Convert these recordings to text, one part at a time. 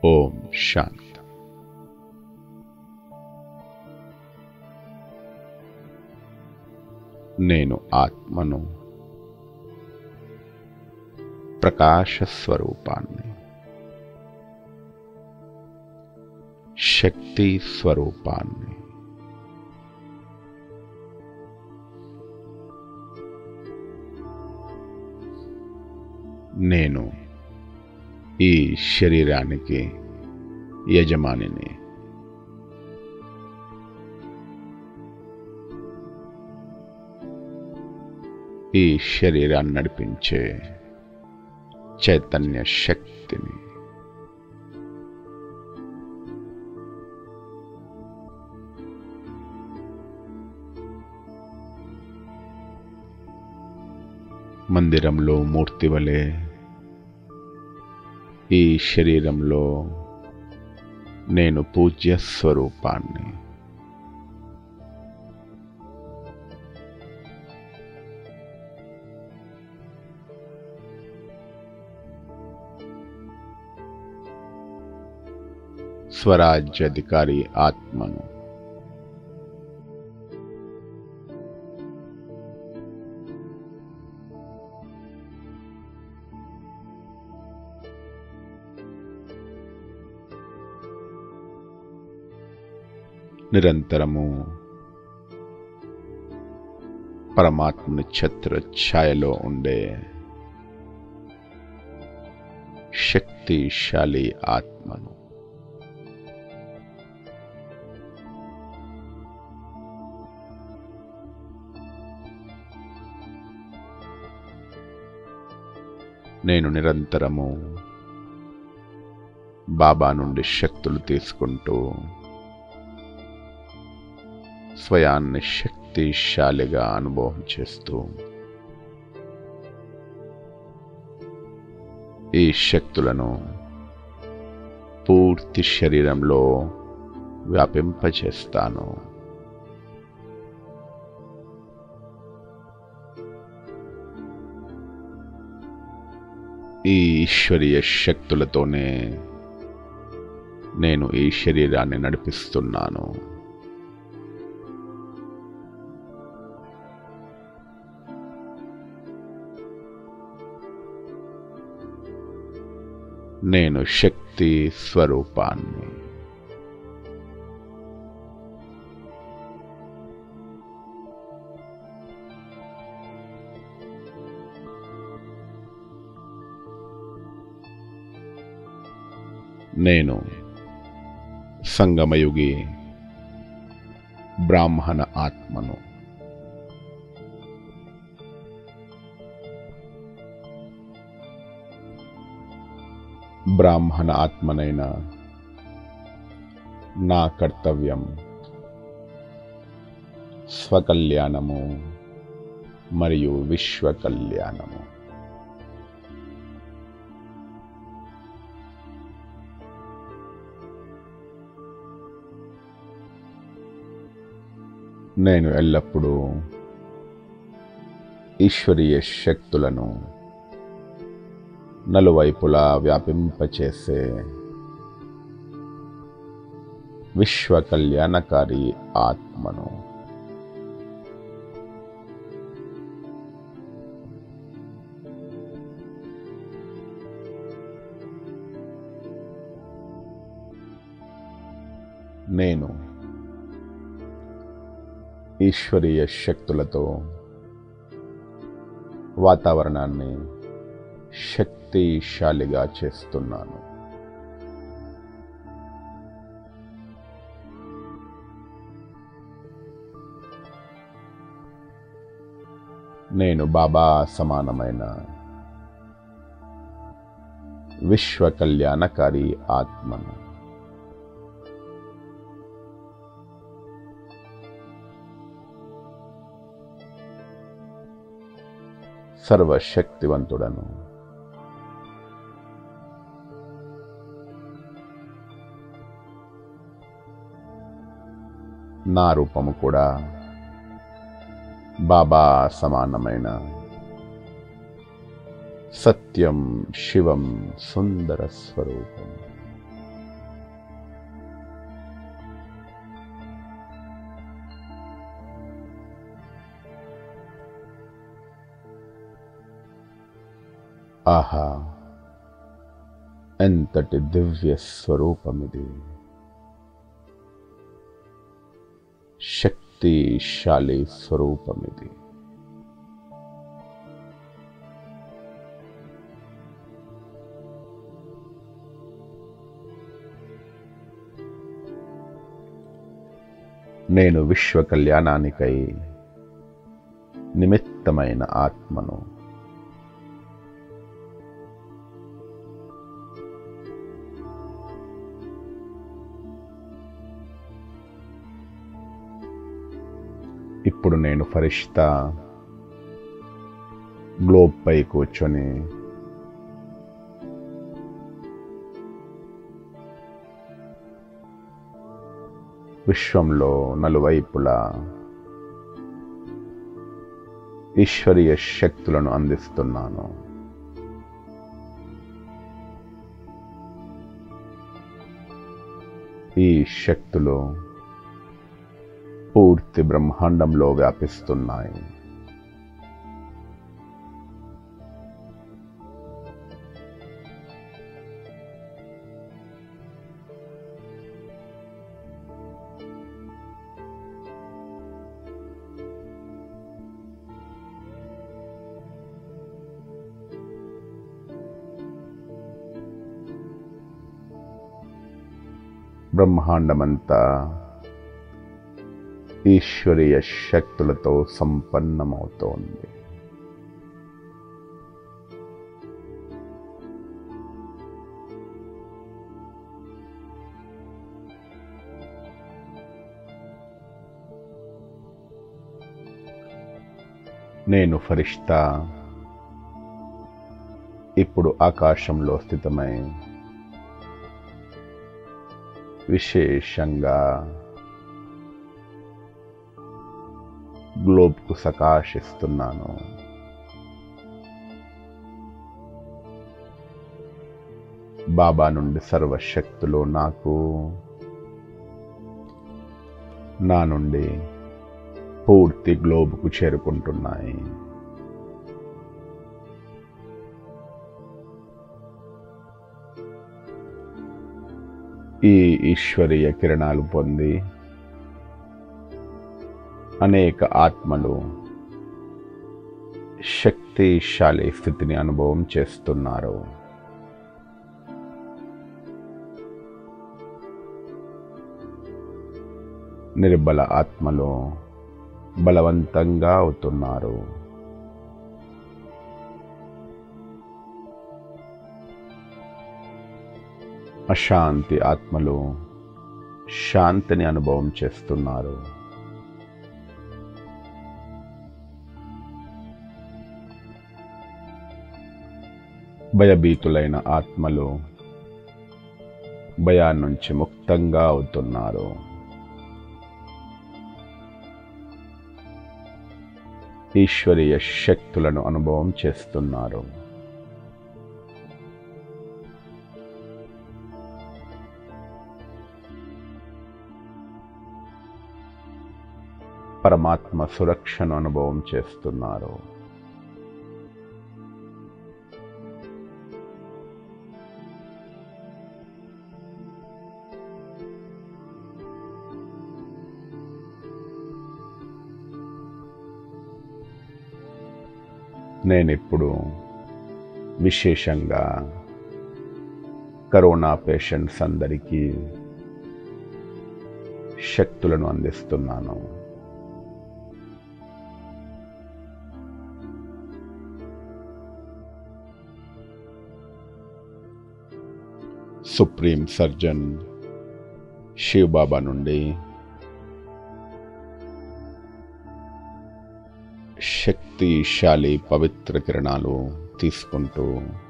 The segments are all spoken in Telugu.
ఓం శాంతి నేను ఆత్మను ప్రకాశ స్వరూపాన్ని శక్తి స్వరూపాన్ని నేను ఈ శరీరానికి యజమానిని ఈ శరీరాన్ని నడిపించే చైతన్య శక్తిని మందిరంలో మూర్తి వలె ఈ శరీరంలో నేను పూజ్య స్వరూపాన్ని స్వరాజ్యాధికారి ఆత్మను నిరంతరము పరమాత్మని ఛత్ర ఛాయలో ఉండే శక్తిశాలి ఆత్మను నేను నిరంతరము బాబా నుండి శక్తులు తీసుకుంటూ స్వయాన్ని శక్తిశాలిగా అనుభవం చేస్తూ ఈ శక్తులను పూర్తి శరీరంలో వ్యాపింపచేస్తాను ఈ ఈశ్వరీయ శక్తులతోనే నేను ఈ శరీరాన్ని నడిపిస్తున్నాను నేను శక్తి స్వరూపాన్ని నేను సంగమయుగి బ్రాహ్మణ ఆత్మను బ్రాహ్మణ ఆత్మనైన నా కర్తవ్యం స్వకల్యాణము మరియు విశ్వ కళ్యాణము నేను ఎల్లప్పుడూ ఈశ్వరీయ శక్తులను నలువైపులా వ్యాపింపచేసే విశ్వ కళ్యాణకారి ఆత్మను నేను ఈశ్వరీయ శక్తులతో వాతావరణాన్ని శక్తిశాలిగా చేస్తున్నాను నేను బాబా సమానమైన విశ్వ కళ్యాణకారి ఆత్మను సర్వశక్తివంతుడను నా రూపము కూడా బాబా సమానమైన సత్యం శివం సుందర స్వరూపం ఆహా ఎంతటి దివ్య స్వరూపమిది శక్తిశాలి స్వరూపమిది నేను విశ్వ కళ్యాణానికై నిమిత్తమైన ఆత్మను ఇప్పుడు నేను ఫరిష్తా గ్లోబ్ పై కూర్చొని విశ్వంలో నలువైపులా ఈశ్వరీయ శక్తులను అందిస్తున్నాను ఈ శక్తులు పూర్తి బ్రహ్మాండంలో వ్యాపిస్తున్నాయి బ్రహ్మాండమంతా ఈశ్వరీయ శక్తులతో సంపన్నమవుతోంది నేను ఫరిష్తా ఇప్పుడు ఆకాశంలో స్థితమై విశేషంగా గ్లోబ్కు సకాశిస్తున్నాను బాబా నుండి సర్వశక్తులు నాకు నా నుండి పూర్తి గ్లోబ్కు చేరుకుంటున్నాయి ఈ ఈశ్వరీయ కిరణాలు పొంది అనేక ఆత్మలు శక్తిశాలి స్థితిని అనుభవం చేస్తున్నారు నిర్బల ఆత్మలు బలవంతంగా అవుతున్నారు అశాంతి ఆత్మలు శాంతిని అనుభవం చేస్తున్నారు భయభీతులైన ఆత్మలు భయాన్నించి ముక్తంగా అవుతున్నారు ఈశ్వరీయ శక్తులను అనుభవం చేస్తున్నారు పరమాత్మ సురక్షను అనుభవం చేస్తున్నారు నేనిప్పుడు విశేషంగా కరోనా పేషెంట్స్ అందరికీ శక్తులను అందిస్తున్నాను సుప్రీం సర్జన్ శివ్ బాబా నుండి శక్తిశాలి పవిత్ర కిరణాలు తీసుకుంటూ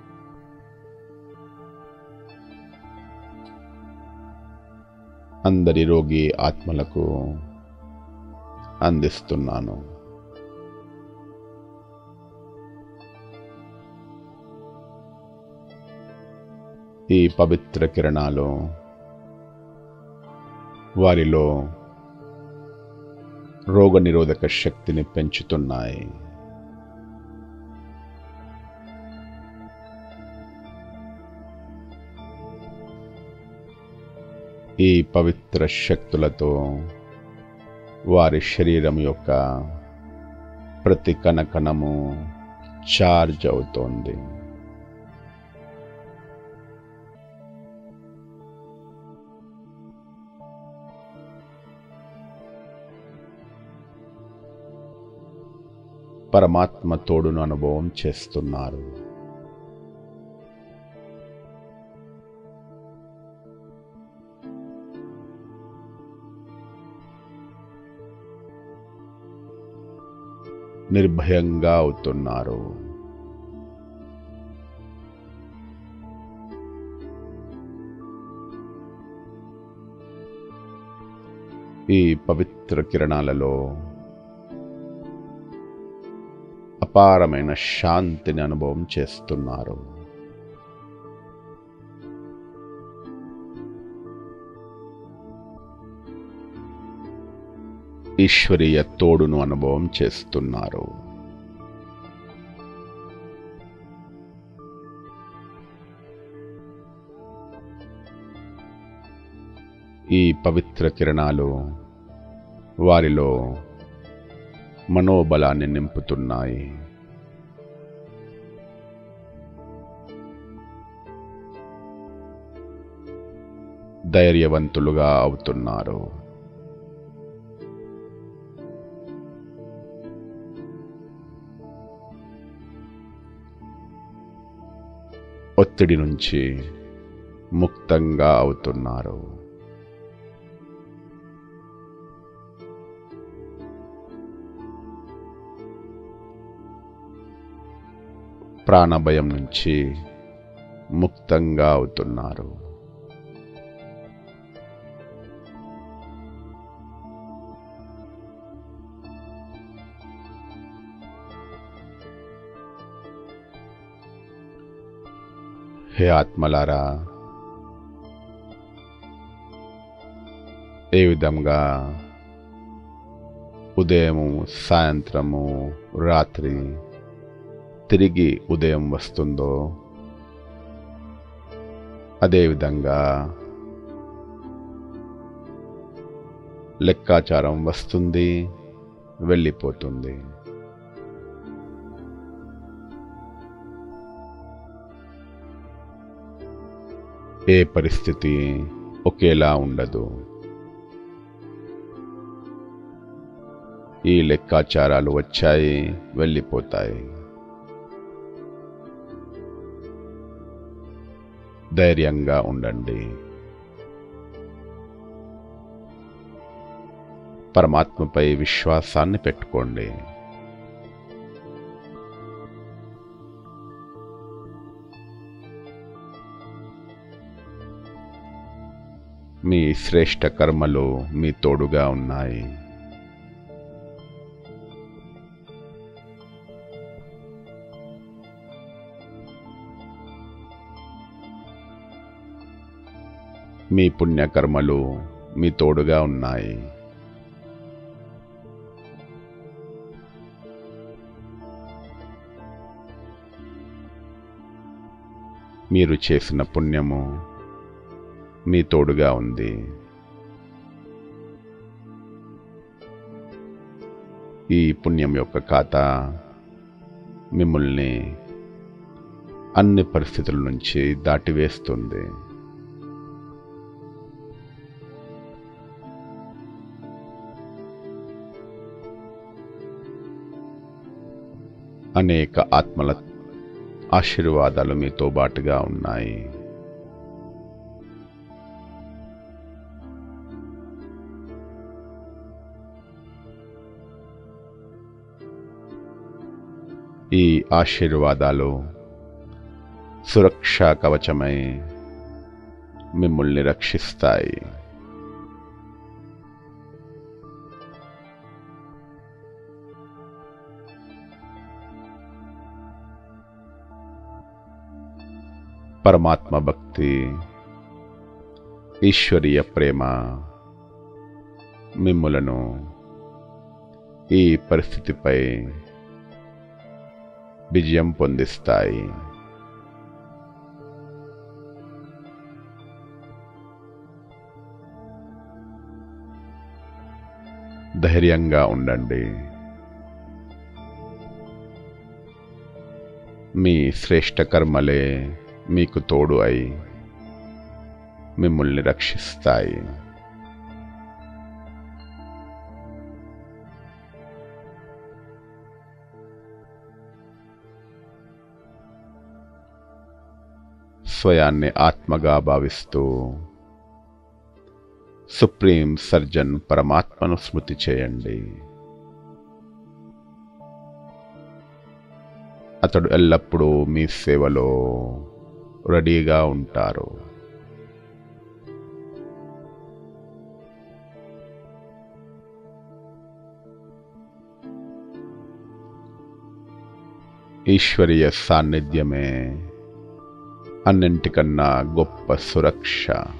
అందరి రోగి ఆత్మలకు అందిస్తున్నాను ఈ పవిత్ర కిరణాలు వారిలో రోగనిరోధక శక్తిని పెంచుతున్నాయి ఈ పవిత్ర శక్తులతో వారి శరీరం యొక్క ప్రతి కణకణము చార్జ్ అవుతోంది పరమాత్మ తోడును అనుభవం చేస్తున్నారు నిర్భయంగా అవుతున్నారు ఈ పవిత్ర కిరణాలలో అపారమైన శాంతిని అనుభవం చేస్తున్నారు ఈశ్వరీయ తోడును అనుభవం చేస్తున్నారు ఈ పవిత్ర కిరణాలు వారిలో మనోబలాన్ని నింపుతున్నాయి ధైర్యవంతులుగా అవుతున్నారు ఒత్తిడి నుంచి ముక్తంగా అవుతున్నారు ప్రాణభయం నుంచి ముక్తంగా అవుతున్నారు హే ఆత్మలారా ఏ విధంగా ఉదయము సాయంత్రము రాత్రి తిరిగి ఉదయం వస్తుందో అదేవిధంగా లెక్కాచారం వస్తుంది వెళ్ళిపోతుంది ఏ పరిస్థితి ఒకేలా ఉండదు ఈ లెక్కాచారాలు వచ్చాయి వెళ్ళిపోతాయి ధైర్యంగా ఉండండి పరమాత్మపై విశ్వాసాన్ని పెట్టుకోండి మీ శ్రేష్ట కర్మలు మీ తోడుగా ఉన్నాయి మీ పుణ్యకర్మలు మీ తోడుగా ఉన్నాయి మీరు చేసిన పుణ్యము మీ తోడుగా ఉంది ఈ పుణ్యం యొక్క ఖాతా మిమ్మల్ని అన్ని పరిస్థితుల నుంచి దాటివేస్తుంది అనేక ఆత్మల ఆశీర్వాదాలు మీతో బాటుగా ఉన్నాయి ఈ ఆశీర్వాదాలు సురక్షా కవచమై మిమ్మల్ని రక్షిస్తాయి పరమాత్మ భక్తి ఈశ్వరీయ ప్రేమ మిమ్ములను ఈ పరిస్థితిపై విజయం పొందిస్తాయి ధైర్యంగా ఉండండి మీ శ్రేష్ట కర్మలే మీకు తోడు అయి మిమ్మల్ని రక్షిస్తాయి స్వయాన్ని ఆత్మగా భావిస్తూ సుప్రీం సర్జన్ పరమాత్మను స్మృతి చేయండి అతడు ఎల్లప్పుడూ మీ సేవలో రెడీగా ఉంటారు ఈశ్వరీయ సాన్నిధ్యమే అన్నింటికన్నా గొప్ప సురక్ష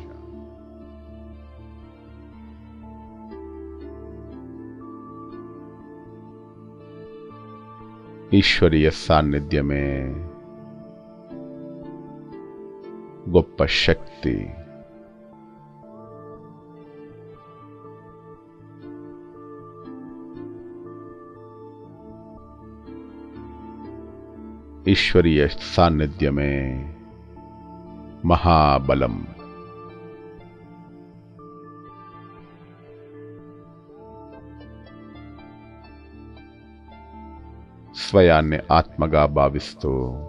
ఈశ్వరీయ సాన్నిధ్యమే గొప్ప శక్తి ఈశ్వరీయ సాన్నిధ్యమే మహాబలం స్వయాన్ని ఆత్మగా భావిస్తూ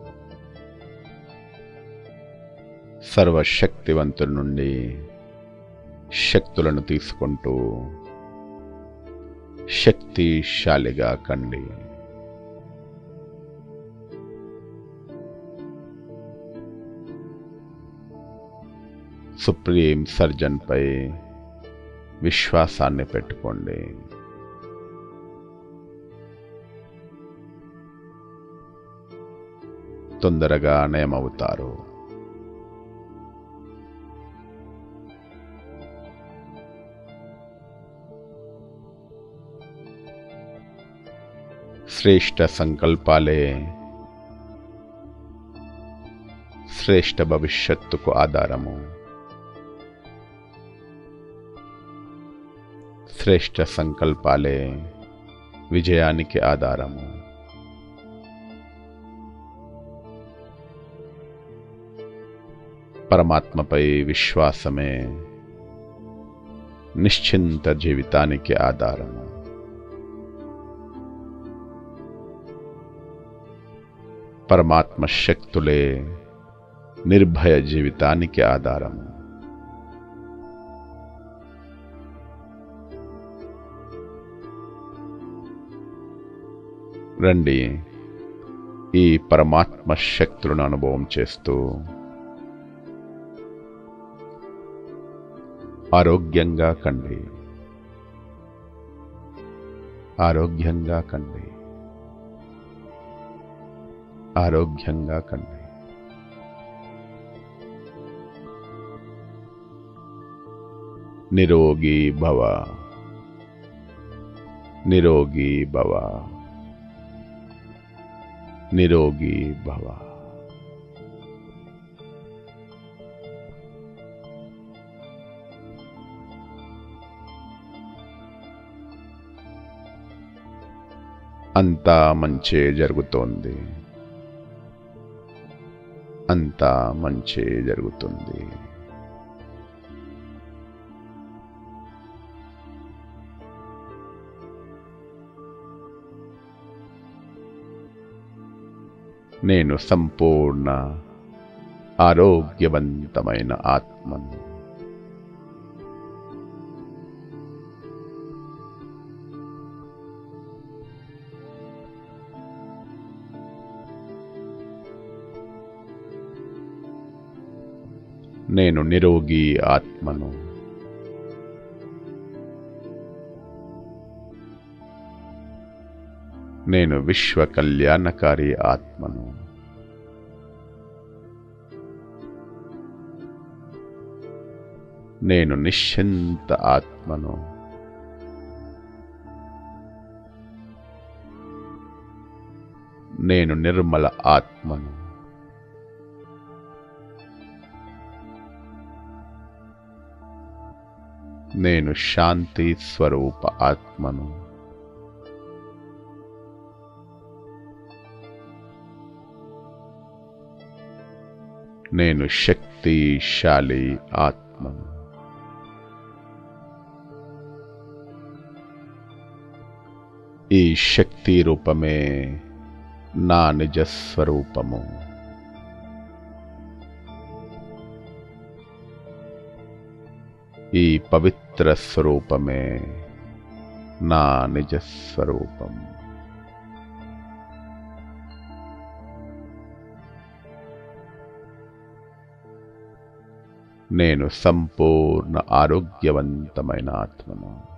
సర్వశక్తివంతుల నుండి శక్తులను తీసుకుంటూ శక్తిశాలిగా కండి సుప్రీం సర్జన్పై విశ్వాసాన్ని పెట్టుకోండి తొందరగా నయమవుతారు శ్రేష్ట సంకల్పాలే శ్రేష్ట భవిష్యత్తుకు ఆధారము శ్రేష్ట సంకల్పాలే విజయానికి ఆధారము పరమాత్మపై విశ్వాసమే నిశ్చింత జీవితానికి ఆధారము పరమాత్మ శక్తులే నిర్భయ జీవితానికి ఆధారము రండి ఈ పరమాత్మ శక్తులను అనుభవం చేస్తూ ఆరోగ్యంగా కండి ఆరోగ్యంగా కండి ఆరోగ్యంగా కండి నిరోగి భవ నిరోగి భవ నిరోగి భవ అంతా మంచే జరుగుతోంది అంతా మంచే జరుగుతుంది నేను సంపూర్ణ ఆరోగ్యవంతమైన ఆత్మను నేను నిరోగి ఆత్మను నేను విశ్వ కళ్యాణకారి ఆత్మను నేను నిశ్చింత ఆత్మను నేను నిర్మల ఆత్మను నేను శాంతి స్వరూప ఆత్మను నేను శక్తిశాలి ఆత్మను ఈ శక్తి రూపమే నా నిజ స్వరూపము ఈ పవిత్ర స్వరూపమే నా నిజ స్వరూపం నేను సంపూర్ణ ఆరోగ్యవంతమైన ఆత్మను